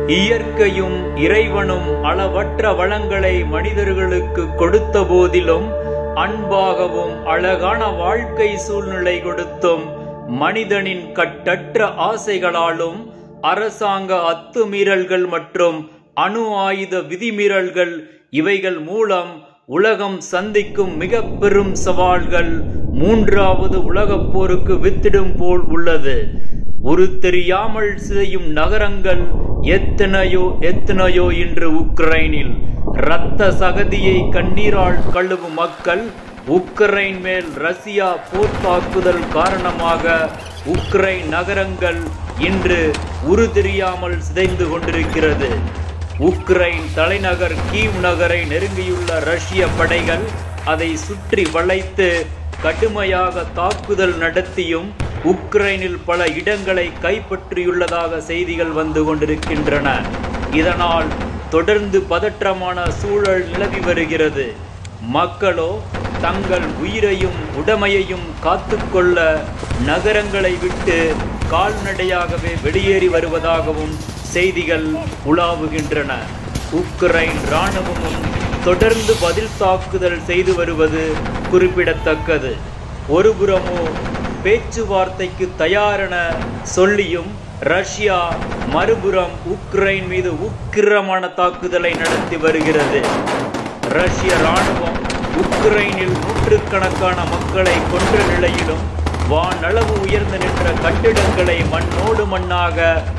இயற்கையும் இறைவனும் அளவற்ற வளங்களை மனிதர்களுக்கு கொடுத்த போதிலும் அன்பாகவும் அழகான வாழ்க்கை சூழ்நிலை கொடுத்தும் மனிதனின் கட்டற்ற ஆசைகளாலும் அரசாங்க அத்துமீறல்கள் மற்றும் அணு ஆயுத விதிமீறல்கள் இவைகள் மூலம் உலகம் சந்திக்கும் மிக பெரும் சவால்கள் மூன்றாவது உலகப் போருக்கு வித்திடும் போல் உள்ளது ஒரு தெரியாமல் சிதையும் நகரங்கள் எத்தனையோ எத்தனையோ இன்று உக்ரைனில் இரத்த சகதியை கண்ணீரால் கழுவும் மக்கள் உக்ரைன் மேல் ரஷ்யா போர் தாக்குதல் காரணமாக உக்ரைன் நகரங்கள் இன்று உரு தெரியாமல் சிதைந்து கொண்டிருக்கிறது உக்ரைன் தலைநகர் கீவ் நகரை நெருங்கியுள்ள ரஷ்ய படைகள் அதை சுற்றி வளைத்து கடுமையாக தாக்குதல் நடத்தியும் உக்ரைனில் பல இடங்களை கைப்பற்றியுள்ளதாக செய்திகள் வந்து கொண்டிருக்கின்றன இதனால் தொடர்ந்து பதற்றமான சூழல் நிலவி வருகிறது மக்களோ தங்கள் உயிரையும் உடமையையும் காத்துக்கொள்ள நகரங்களை விட்டு கால்நடையாகவே வெளியேறி வருவதாகவும் செய்திகள் உலாவுகின்றன உக்ரைன் இராணுவமும் தொடர்ந்து பதில் தாக்குதல் செய்து வருவது குறிப்பிடத்தக்கது ஒருபுறமோ பேச்சுவார்த்தைக்கு தயாரென சொல்லியும் ரஷ்யா மறுபுறம் உக்ரைன் மீது உக்கிரமான தாக்குதலை நடத்தி வருகிறது ரஷ்ய ராணுவம் உக்ரைனில் நூற்றுக்கணக்கான மக்களை கொன்ற நிலையிலும் வானளவு உயர்ந்து நின்ற கட்டிடங்களை மண்ணோடு மண்ணாக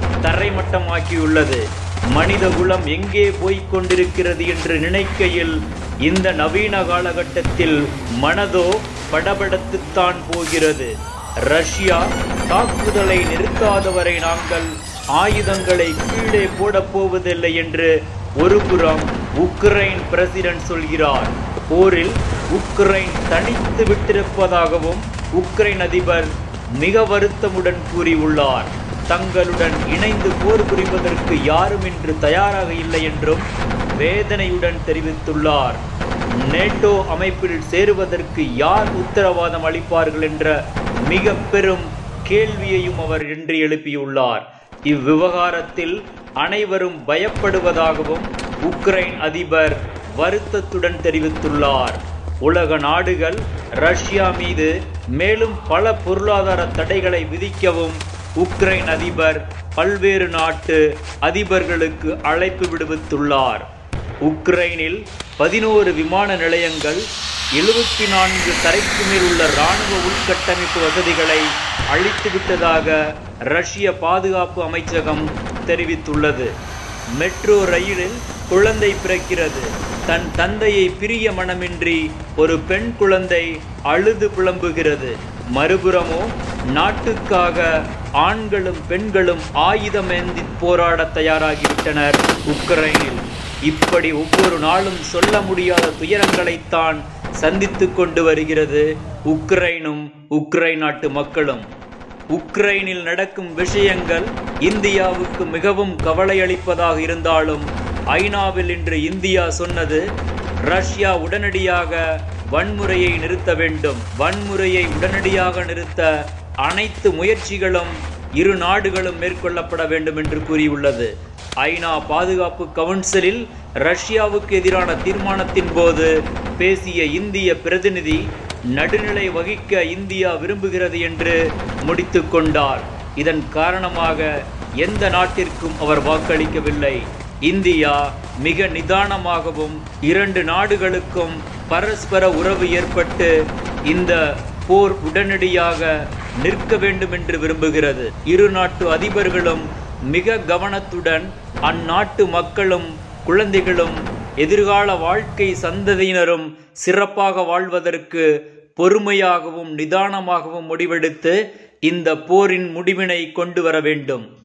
தரைமட்டமாக்கியுள்ளது மனித குலம் எங்கே போய்க் கொண்டிருக்கிறது என்று நினைக்கையில் இந்த நவீன காலகட்டத்தில் மனதோ படபடத்துத்தான் போகிறது ரஷ்யா தாக்குதலை நிறுத்தாதவரை நாங்கள் ஆயுதங்களை கீழே போடப் போவதில்லை என்று ஒருபுறம் உக்ரைன் பிரசிடென்ட் சொல்கிறார் போரில் உக்ரைன் தனித்து விட்டிருப்பதாகவும் உக்ரைன் அதிபர் மிக வருத்தமுடன் கூறியுள்ளார் தங்களுடன் இணைந்து போர் புரிவதற்கு யாரும் இன்று தயாராக இல்லை என்றும் வேதனையுடன் தெரிவித்துள்ளார் நேட்டோ அமைப்பில் சேருவதற்கு யார் உத்தரவாதம் அளிப்பார்கள் என்ற மிக பெரும் கேள்வியையும் அவர் இன்று எழுப்பியுள்ளார் இவ்விவகாரத்தில் அனைவரும் பயப்படுவதாகவும் உக்ரைன் அதிபர் வருத்தத்துடன் தெரிவித்துள்ளார் உலக நாடுகள் ரஷ்யா மீது மேலும் பல பொருளாதார தடைகளை விதிக்கவும் உக்ரைன் அதிபர் பல்வேறு நாட்டு அதிபர்களுக்கு அழைப்பு விடுவித்துள்ளார் உக்ரைனில் பதினோரு விமான நிலையங்கள் எழுபத்தி நான்கு தரைக்கு மேல் உள்ள இராணுவ உள்கட்டமைப்பு வசதிகளை அழித்துவிட்டதாக ரஷ்ய பாதுகாப்பு அமைச்சகம் தெரிவித்துள்ளது மெட்ரோ ரயிலில் குழந்தை பிறக்கிறது தன் தந்தையை பிரிய மனமின்றி ஒரு பெண் குழந்தை அழுது புலம்புகிறது மறுபுறமோ நாட்டுக்காக ஆண்களும் பெண்களும் ஆயுதமேந்தி போராட தயாராகிவிட்டனர் உக்ரைனில் இப்படி ஒவ்வொரு நாளும் சொல்ல முடியாத துயரங்களைத்தான் சந்தித்து கொண்டு வருகிறது உக்ரைனும் உக்ரைன் நாட்டு மக்களும் உக்ரைனில் நடக்கும் விஷயங்கள் இந்தியாவுக்கு மிகவும் கவலையளிப்பதாக இருந்தாலும் ஐநாவில் இன்று இந்தியா சொன்னது ரஷ்யா உடனடியாக வன்முறையை நிறுத்த வேண்டும் வன்முறையை உடனடியாக நிறுத்த அனைத்து முயற்சிகளும் இரு நாடுகளும் மேற்கொள்ளப்பட வேண்டும் என்று கூறியுள்ளது ஐநா பாதுகாப்பு கவுன்சிலில் ரஷ்யாவுக்கு எதிரான தீர்மானத்தின் போது பேசிய இந்திய பிரதிநிதி நடுநிலை வகிக்க இந்தியா விரும்புகிறது என்று முடித்து கொண்டார் இதன் காரணமாக எந்த நாட்டிற்கும் அவர் வாக்களிக்கவில்லை இந்தியா மிக நிதானமாகவும் இரண்டு நாடுகளுக்கும் பரஸ்பர உறவு ஏற்பட்டு இந்த போர் உடனடியாக நிற்க வேண்டும் என்று விரும்புகிறது இரு நாட்டு அதிபர்களும் மிக கவனத்துடன் அந்நாட்டு மக்களும் குழந்தைகளும் எதிர்கால வாழ்க்கை சந்ததியினரும் சிறப்பாக வாழ்வதற்கு பொறுமையாகவும் நிதானமாகவும் முடிவெடுத்து இந்த போரின் முடிவினை கொண்டு வர வேண்டும்